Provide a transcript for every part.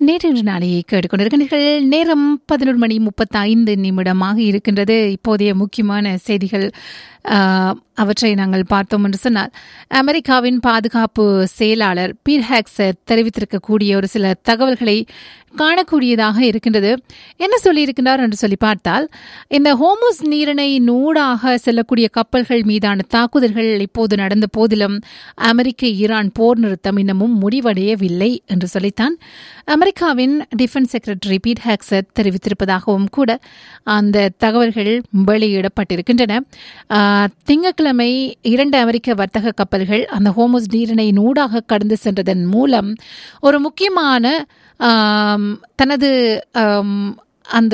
நேற்று நாளையை கேட்டுக்கொண்டிருக்கிறீர்கள் நேரம் பதினொரு மணி முப்பத்தைந்து நிமிடமாக இருக்கின்றது இப்போதைய முக்கியமான செய்திகள் ஆஹ், அவற்றை நாங்கள் பார்த்தோம் என்று சொன்னால் அமெரிக்காவின் பாதுகாப்பு செயலாளர் பீர் ஹேக்ஸர் தெரிவித்திருக்கக்கூடிய ஒரு சில தகவல்களை காணக்கூடியதாக இருக்கின்றது என்ன சொல்லியிருக்கிறார் என்று சொல்லி பார்த்தால் இந்த ஹோமோஸ் நீரிணை நூடாக செல்லக்கூடிய கப்பல்கள் மீதான தாக்குதல்கள் இப்போது நடந்த போதிலும் அமெரிக்க ஈரான் போர் நிறுத்தம் இன்னமும் முடிவடையவில்லை என்று சொல்லித்தான் அமெரிக்காவின் டிஃபென்ஸ் செக்ரட்டரி பீட் ஹேக்சர் தெரிவித்திருப்பதாகவும் கூட அந்த தகவல்கள் வெளியிடப்பட்டிருக்கின்றன ஆஹ், திங்கட்கிழமை இரண்டு அமெரிக்க வர்த்தக கப்பல்கள் அந்த ஹோமோஸ் நீரிணை நூடாக கடந்து சென்றதன் மூலம் ஒரு முக்கியமான ஆம், தனது ஆம், அந்த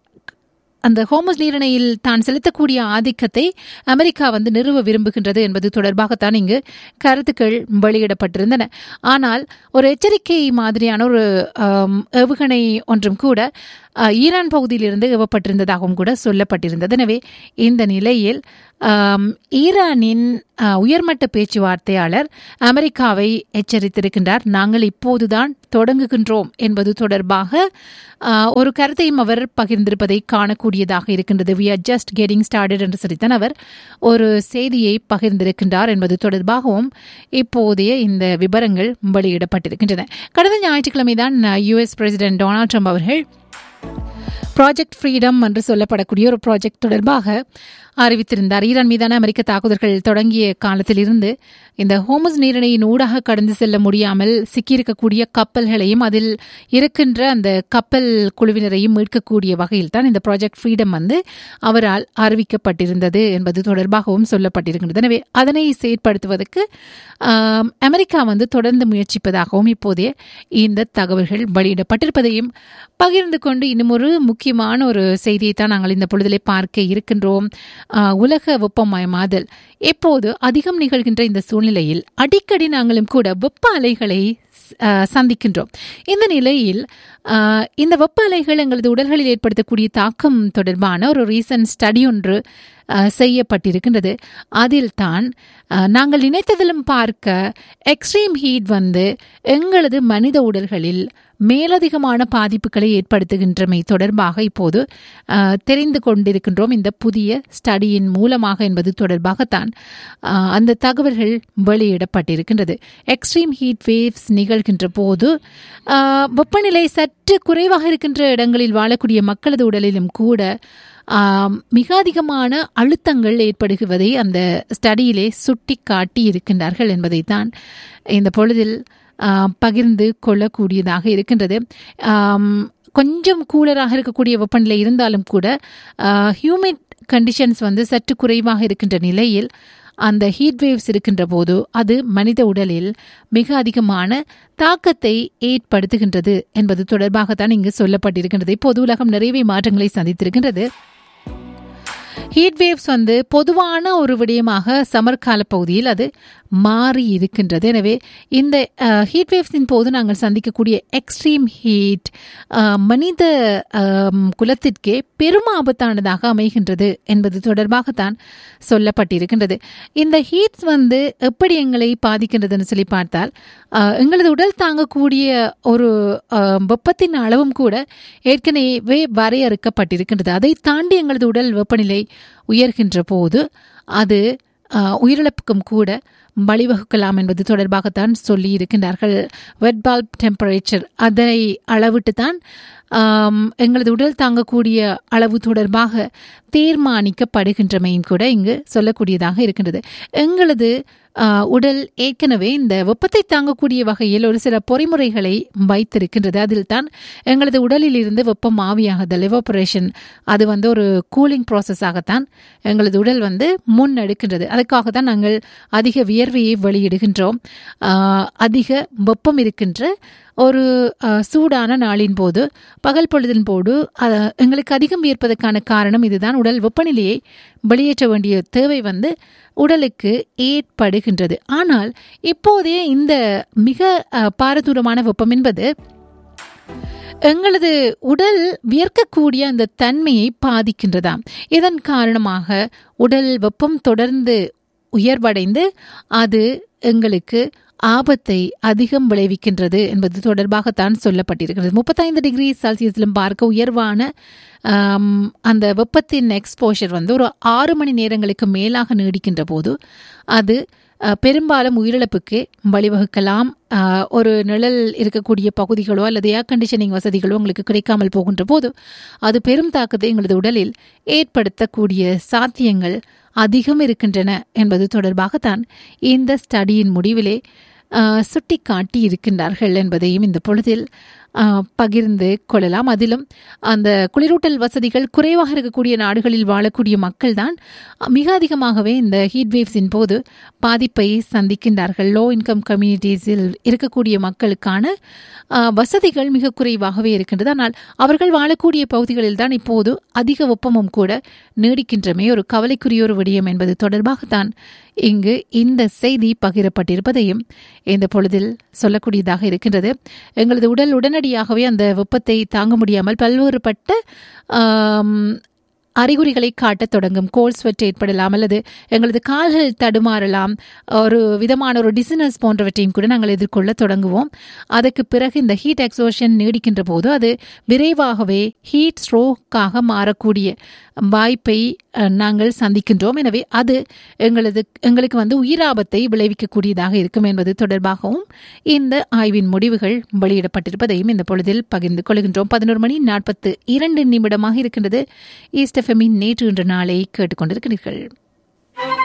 அந்த ஹோமஸ் நீரிணையில் தான் செலுத்தக்கூடிய ஆதிக்கத்தை அமெரிக்கா வந்து நிறுவ விரும்புகின்றது என்பது தொடர்பாகத்தான் இங்கு கருத்துக்கள் வெளியிடப்பட்டிருந்தன ஆனால் ஒரு எச்சரிக்கை மாதிரியான ஒரு ஆம், ஏவுகணை ஒன்றும் கூட ஆ, ஈரான் பகுதியிலிருந்து ஏவப்பட்டிருந்ததாகவும் கூட சொல்லப்பட்டிருந்தது எனவே இந்த நிலையில் ஆம், ஈரானின் ஆ, உயர்மட்ட பேச்சுவார்த்தையாளர் அமெரிக்காவை எச்சரித்திருக்கின்றார் நாங்கள் இப்போதுதான் தொடங்குகின்றோம் என்பது தொடர்பாக ஆ, ஒரு கருத்தையும் அவர் பகிர்ந்திருப்பதை காணக்கூடியதாக இருக்கின்றது we are just getting started என்று சொல்லித்தான் அவர் ஒரு செய்தியை பகிர்ந்திருக்கின்றார் என்பது தொடர்பாகவும் இப்போதைய இந்த விவரங்கள் வெளியிடப்பட்டிருக்கின்றன கடந்த ஞாயிற்றுக்கிழமை தான் யுஎஸ் பிரசிடென்ட் டொனால்ட் ட்ரம்ப் அவர்கள் ப்ராஜெக்ட் ஃப்ரீடம் என்று சொல்லப்படக்கூடிய ஒரு ப்ராஜெக்ட் தொடர்பாக அறிவித்திருந்தார் ஈரான் மீதான அமெரிக்க தாக்குதல்கள் தொடங்கிய காலத்திலிருந்து இந்த ஹோமஸ் நீரிணையின் ஊடாக கடந்து செல்ல முடியாமல் சிக்கியிருக்கக்கூடிய கப்பல்களையும் அதில் இருக்கின்ற அந்த கப்பல் குழுவினரையும் மீட்கக்கூடிய வகையில் தான் இந்த ப்ராஜெக்ட் ஃப்ரீடம் வந்து அவரால் அறிவிக்கப்பட்டிருந்தது என்பது தொடர்பாகவும் சொல்லப்பட்டிருக்கின்றது எனவே அதனை செயற்படுத்துவதற்கு ஆம், அமெரிக்கா வந்து தொடர்ந்து முயற்சிப்பதாகவும் இப்போதைய இந்த தகவல்கள் வெளியிடப்பட்டிருப்பதையும் பகிர்ந்து கொண்டு இன்னும் ஒரு முக்கியமான ஒரு செய்தியை தான் நாங்கள் இந்த பொழுதிலே பார்க்க இருக்கின்றோம் ஆஹ், உலக வெப்பமயமாதல் எப்போது அதிகம் நிகழ்கின்ற இந்த சூழ்நிலையில் அடிக்கடி நாங்களும் கூட வெப்ப அலைகளை ஆஹ், சந்திக்கின்றோம் இந்த நிலையில் ஆஹ், இந்த வெப்ப அலைகள் எங்களது உடல்களில் ஏற்படுத்தக்கூடிய தாக்கம் தொடர்பான ஒரு ரீசன்ட் ஸ்டடி ஒன்று ஆஹ், செய்யப்பட்டிருக்கின்றது அதில் தான் ஆஹ், நாங்கள் நினைத்ததிலும் பார்க்க எக்ஸ்ட்ரீம் ஹீட் வந்து எங்களது மனித உடல்களில் மேலதிகமான பாதிப்புகளை ஏற்படுத்துகின்றமை தொடர்பாக இப்போது ஆஹ், தெரிந்து கொண்டிருக்கின்றோம் இந்த புதிய ஸ்டடியின் மூலமாக என்பது தொடர்பாகத்தான் ஆஹ், அந்த தகவல்கள் வெளியிடப்பட்டிருக்கின்றது எக்ஸ்ட்ரீம் ஹீட் வேவ்ஸ் நிகழ்கின்ற போது ஆஹ், வெப்பநிலை சற்று குறைவாக இருக்கின்ற இடங்களில் வாழக்கூடிய மக்களது உடலிலும் கூட ஆம், மிக அதிகமான அழுத்தங்கள் ஏற்படுகுவதை அந்த ஸ்டடியிலே சுட்டி காட்டி இருக்கின்றார்கள் என்பதைத்தான் இந்த பொழுதில் ஆ, பகிர்ந்து கொள்ளக்கூடியதாக இருக்கின்றது ஆம், கொஞ்சம் கூலராக இருக்கக்கூடிய வெப்பநிலை இருந்தாலும் கூட ஹியூமிட் கண்டிஷன்ஸ் வந்து சற்று குறைவாக இருக்கின்ற நிலையில் அந்த ஹீட் வேவ்ஸ் இருக்கின்ற போது அது மனித உடலில் மிக அதிகமான தாக்கத்தை ஏற்படுத்துகின்றது என்பது தொடர்பாகத்தான் இங்கு சொல்லப்பட்டிருக்கின்றது இப்போது உலகம் நிறையவே மாற்றங்களை சந்தித்திருக்கின்றது ஹீட் வேவ்ஸ் வந்து பொதுவான ஒரு விடயமாக சம்மர் கால பகுதியில் அது மாறி இருக்கின்றது எனவே இந்த ஹீட் வேவ்ஸின் போது நாங்கள் சந்திக்கக்கூடிய எக்ஸ்ட்ரீம் ஹீட் மனித ஆம், குலத்திற்கே பெரும் ஆபத்தானதாக அமைகின்றது என்பது தொடர்பாகத்தான் சொல்லப்பட்டிருக்கின்றது இந்த ஹீட்ஸ் வந்து எப்படி எங்களை பாதிக்கின்றதுன்னு சொல்லி பார்த்தால் ஆஹ், எங்களது உடல் தாங்கக்கூடிய ஒரு ஆஹ், வெப்பத்தின் அளவும் கூட ஏற்கனவே வரையறுக்கப்பட்டிருக்கின்றது அதை தாண்டி எங்களது உடல் வெப்பநிலை உயர்கின்ற போது அது ஆஹ், உயிரிழப்புக்கும் கூட வழிவகுக்கலாம் என்பது தொடர்பாகத்தான் சொல்லி இருக்கின்றார்கள் வெட் பால்ப் டெம்பரேச்சர் அதை அளவிட்டு தான் ஆம், எங்களது உடல் தாங்கக்கூடிய அளவு தொடர்பாக தீர்மானிக்கப்படுகின்றமையும் கூட இங்கு சொல்லக்கூடியதாக இருக்கின்றது எங்களது ஆ, உடல் ஏற்கனவே இந்த வெப்பத்தை தாங்கக்கூடிய வகையில் ஒரு சில பொறிமுறைகளை வைத்திருக்கின்றது அதில் தான் எங்களது உடலில் இருந்து வெப்பம் ஆவியாகுதல் எவாபரேஷன் அது வந்து ஒரு கூலிங் ப்ராசஸாகத்தான் எங்களது உடல் வந்து முன்னெடுக்கின்றது அதுக்காக தான் நாங்கள் அதிக வியர்வையை வெளியிடுகின்றோம் ஆ, அதிக வெப்பம் இருக்கின்ற ஒரு அஹ், சூடான நாளின் போது பகல் பொழுதின் போது அஹ், எங்களுக்கு அதிகம் வியர்ப்பதற்கான காரணம் இதுதான் உடல் வெப்பநிலையை வெளியேற்ற வேண்டிய தேவை வந்து உடலுக்கு ஏற்படுகின்றது ஆனால் இப்போதே இந்த மிக அஹ், பாரதூரமான வெப்பம் என்பது எங்களது உடல் வியர்க்கக்கூடிய அந்த தன்மையை பாதிக்கின்றதாம் இதன் காரணமாக உடல் வெப்பம் தொடர்ந்து உயர்வடைந்து அது எங்களுக்கு ஆபத்தை அதிகம் விளைவிக்கின்றது என்பது தொடர்பாகத்தான் சொல்லப்பட்டிருக்கிறது முப்பத்தைந்து டிகிரி செல்சியஸிலும் பார்க்க உயர்வான ஆம், அந்த வெப்பத்தின் எக்ஸ்போஷர் வந்து ஒரு ஆறு மணி நேரங்களுக்கு மேலாக நீடிக்கின்ற போது அது அஹ், பெரும்பாலும் உயிரிழப்புக்கு வழிவகுக்கலாம் அஹ், ஒரு நிழல் இருக்கக்கூடிய பகுதிகளோ அல்லது ஏர் கண்டிஷனிங் வசதிகளோ உங்களுக்கு கிடைக்காமல் போகின்ற போது அது பெரும் தாக்கத்தை எங்களது உடலில் ஏற்படுத்தக்கூடிய சாத்தியங்கள் அதிகம் இருக்கின்றன என்பது தொடர்பாகத்தான் இந்த ஸ்டடியின் முடிவிலே அஹ், சுட்டிக்காட்டி இருக்கின்றார்கள் என்பதையும் இந்த பொழுதில் அஹ், பகிர்ந்து கொள்ளலாம் அதிலும் அந்த குளிரூட்டல் வசதிகள் குறைவாக இருக்கக்கூடிய நாடுகளில் வாழக்கூடிய மக்கள் தான் மிக அதிகமாகவே இந்த ஹீட் வேவ்ஸின் போது பாதிப்பை சந்திக்கின்றார்கள் லோ இன்கம் கம்யூனிட்டிஸில் இருக்கக்கூடிய மக்களுக்கான அஹ், வசதிகள் மிக குறைவாகவே இருக்கின்றது ஆனால் அவர்கள் வாழக்கூடிய பகுதிகளில் தான் இப்போது அதிக வெப்பமும் கூட நீடிக்கின்றமே ஒரு கவலைக்குரிய ஒரு விடயம் என்பது தொடர்பாகத்தான் இங்கு இந்த செய்தி பகிரப்பட்டிருப்பதையும் இந்த பொழுதில் சொல்லக்கூடியதாக இருக்கின்றது எங்களது உடல் உடனடியாகவே அந்த வெப்பத்தை தாங்க முடியாமல் பல்வேறுபட்ட ஆம், அறிகுறிகளை காட்டத் தொடங்கும் கோல் ஸ்வெட் ஏற்படலாம் அல்லது எங்களது கால்கள் தடுமாறலாம் ஒரு விதமான ஒரு டிசனஸ் போன்றவற்றையும் கூட நாங்கள் எதிர்கொள்ள தொடங்குவோம் அதற்கு பிறகு இந்த ஹீட் எக்ஸோஷன் நீடிக்கின்ற போது அது விரைவாகவே ஹீட் ஸ்ட்ரோக்காக மாறக்கூடிய வாய்ப்பை அஹ், நாங்கள் சந்திக்கின்றோம் எனவே அது எங்களது எங்களுக்கு வந்து உயிராபத்தை விளைவிக்கக்கூடியதாக இருக்கும் என்பது தொடர்பாகவும் இந்த ஆய்வின் முடிவுகள் வெளியிடப்பட்டிருப்பதையும் இந்த பொழுதில் பகிர்ந்து கொள்கின்றோம் பதினோரு மணி நாற்பத்து இரண்டு நிமிடமாக இருக்கின்றது ஈஸ்ட் எஃப்எம்மின் நேற்று இன்று நாளை கேட்டுக்கொண்டிருக்கிறீர்கள்